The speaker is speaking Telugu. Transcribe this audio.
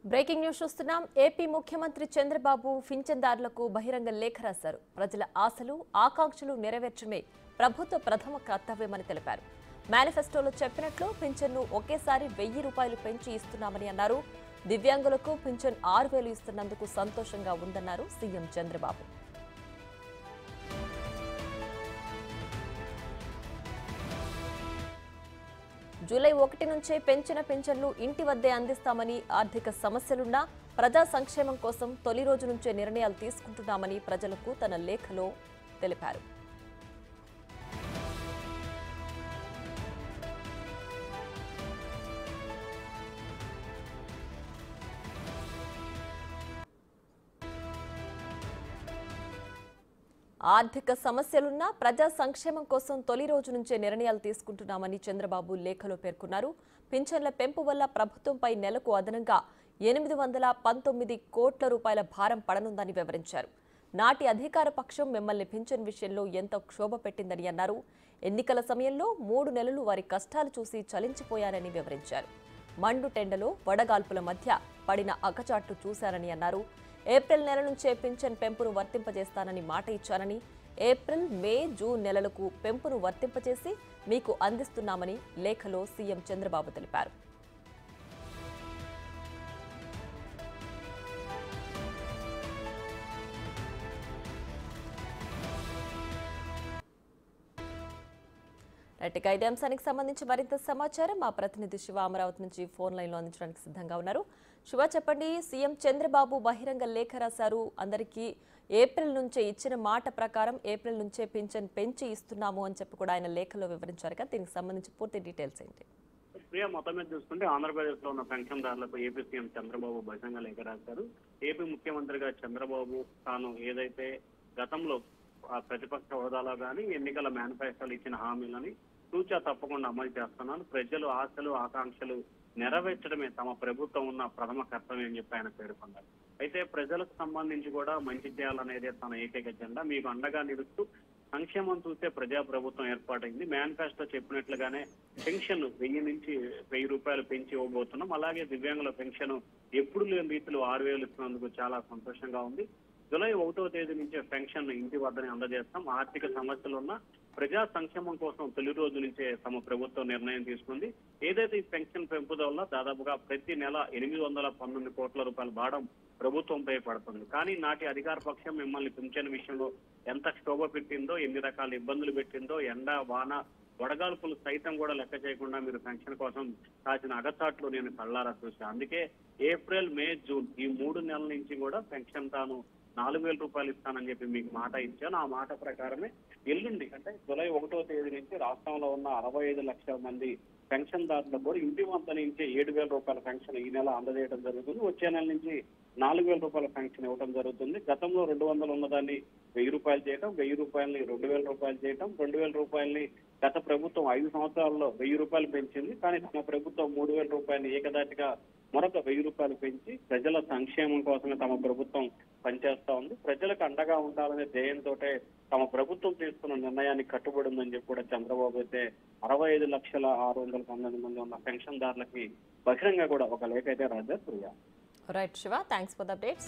బ్రేకింగ్ న్యూస్ చూస్తున్నాం ఏపీ ముఖ్యమంత్రి చంద్రబాబు పింఛన్దారులకు బహిరంగ లేఖ రాశారు ప్రజల ఆశలు ఆకాంక్షలు నెరవేర్చడమే ప్రభుత్వ ప్రథమ కర్తవ్యమని తెలిపారు మేనిఫెస్టోలో చెప్పినట్లు పింఛన్ను ఒకేసారి వెయ్యి రూపాయలు పెంచి ఇస్తున్నామని అన్నారు దివ్యాంగులకు పింఛన్ ఆరు వేలు ఇస్తున్నందుకు సంతోషంగా ఉందన్నారు సీఎం చంద్రబాబు జూలై ఒకటి నుంచే పెంచిన పింఛన్లు ఇంటి వద్దే అందిస్తామని ఆర్థిక సమస్యలున్నా ప్రజా సంక్షేమం కోసం తొలి రోజు నుంచే నిర్ణయాలు తీసుకుంటున్నామని ప్రజలకు తన లేఖలో తెలిపారు ఆర్థిక సమస్యలున్నా ప్రజా సంక్షేమం కోసం తొలి రోజు నుంచే నిర్ణయాలు తీసుకుంటున్నామని చంద్రబాబు లేఖలో పేర్కొన్నారు పింఛన్ల పెంపు వల్ల ప్రభుత్వంపై నెలకు అదనంగా ఎనిమిది వందల పంతొమ్మిది కోట్ల రూపాయల భారం పడనుందని వివరించారు నాటి అధికార పక్షం మిమ్మల్ని పింఛన్ విషయంలో ఎంత క్షోభ పెట్టిందని అన్నారు ఎన్నికల సమయంలో మూడు నెలలు వారి కష్టాలు చూసి చలించిపోయారని వివరించారు మండు టెండలో వడగాల్పుల మధ్య పడిన అగచాట్లు చూశారని అన్నారు ఏప్రిల్ నెల నుంచే పింఛన్ పెంపును వర్తింపజేస్తానని మాట ఇచ్చానని ఏప్రిల్ మే జూన్ నెలలకు పెంపును వర్తింపజేసి మీకు అందిస్తున్నామని లేఖలో సీఎం చంద్రబాబు తెలిపారు రైట్ ఇక ఇదే అంశానికి సంబంధించి మరింత సమాచారం మా ప్రతినిధి శివ అమరావతి నుంచి ఫోన్ లైన్లో అందించడానికి సిద్ధంగా ఉన్నారు శివ చెప్పండి సీఎం చంద్రబాబు బహిరంగ లేఖ రాశారు అందరికీ ఏప్రిల్ నుంచే ఇచ్చిన మాట ప్రకారం ఏప్రిల్ నుంచే పింఛన్ పెంచి ఇస్తున్నాము అని చెప్పి కూడా ఆయన లేఖలో వివరించారు కదా దీనికి సంబంధించి పూర్తి డీటెయిల్స్ ఏంటి ప్రియ మొత్తం మీద చూసుకుంటే ఆంధ్రప్రదేశ్ లో ఉన్న పెన్షన్దారులకు ఏపీ సీఎం చంద్రబాబు బహిరంగ లేఖ రాశారు ఏపీ ముఖ్యమంత్రిగా చంద్రబాబు తాను ఏదైతే గతంలో ఆ ప్రతిపక్ష హోదాలో కానీ ఎన్నికల మేనిఫెస్టోలు ఇచ్చిన హామీలని తూచా తప్పకుండా అమలు చేస్తున్నాను ప్రజలు ఆశలు ఆకాంక్షలు నెరవేర్చడమే తమ ప్రభుత్వం ఉన్న ప్రథమ కర్తవ్యం అని చెప్పి ఆయన పేర్కొన్నారు అయితే ప్రజలకు సంబంధించి కూడా మంచి చేయాలనేదే తన ఏకైక జెండా మీకు అండగా నిలుస్తూ సంక్షేమం చూస్తే ప్రజా ప్రభుత్వం ఏర్పాటైంది మేనిఫెస్టో చెప్పినట్లుగానే పెన్షన్ వెయ్యి నుంచి వెయ్యి రూపాయలు పెంచి ఇవ్వబోతున్నాం అలాగే దివ్యాంగుల పెన్షన్ ఎప్పుడు లేని రీతిలో ఆరు వేలు ఇస్తున్నందుకు చాలా సంతోషంగా ఉంది జూలై ఒకటో తేదీ నుంచే పెన్షన్ ఇంటి వద్దనే అందజేస్తాం ఆర్థిక సమస్యలు ఉన్న ప్రజా సంక్షేమం కోసం తొలి రోజు నుంచే తమ ప్రభుత్వం నిర్ణయం తీసుకుంది ఏదైతే ఈ పెన్షన్ పెంపుదల వల్ల దాదాపుగా ప్రతి నెల ఎనిమిది వందల పంతొమ్మిది కోట్ల రూపాయల భారం ప్రభుత్వంపై పడుతుంది కానీ నాటి అధికార పక్షం మిమ్మల్ని పింఛన్ విషయంలో ఎంత క్షోభ పెట్టిందో ఎన్ని రకాల ఇబ్బందులు పెట్టిందో ఎండ వాన వడగాల్పులు సైతం కూడా లెక్క చేయకుండా మీరు పెన్షన్ కోసం కాసిన అగచాట్లు నేను కళ్ళారా చూసా అందుకే ఏప్రిల్ మే జూన్ ఈ మూడు నెలల నుంచి కూడా పెన్షన్ తాను నాలుగు వేల రూపాయలు ఇస్తానని చెప్పి మీకు మాట ఇచ్చాను ఆ మాట ప్రకారమే ఎల్లుండి అంటే జూలై ఒకటో తేదీ నుంచి రాష్ట్రంలో ఉన్న అరవై ఐదు లక్షల మంది పెన్షన్ దారులకు కూడా ఇంటి వద్ద నుంచి ఏడు వేల రూపాయల పెన్షన్ ఈ నెల అందజేయడం జరుగుతుంది వచ్చే నెల నుంచి నాలుగు వేల రూపాయల పెన్షన్ ఇవ్వడం జరుగుతుంది గతంలో రెండు వందలు ఉన్నదాన్ని వెయ్యి రూపాయలు చేయటం వెయ్యి రూపాయలని రెండు వేల రూపాయలు చేయటం రెండు వేల రూపాయలని గత ప్రభుత్వం ఐదు సంవత్సరాల్లో వెయ్యి రూపాయలు పెంచింది కానీ తమ ప్రభుత్వం మూడు వేల రూపాయలు ఏకదాటిగా మరొక వెయ్యి రూపాయలు పెంచి ప్రజల సంక్షేమం కోసమే తమ ప్రభుత్వం పనిచేస్తా ఉంది ప్రజలకు అండగా ఉండాలనే ధ్యేయంతో తమ ప్రభుత్వం తీసుకున్న నిర్ణయాన్ని కట్టుబడి ఉందని చెప్పి కూడా చంద్రబాబు అయితే అరవై ఐదు లక్షల ఆరు వందల పంతొమ్మిది మంది ఉన్న పెన్షన్దారులకి బహిరంగ కూడా ఒక లేఖ అయితే Raja Priya right Shiva thanks for the updates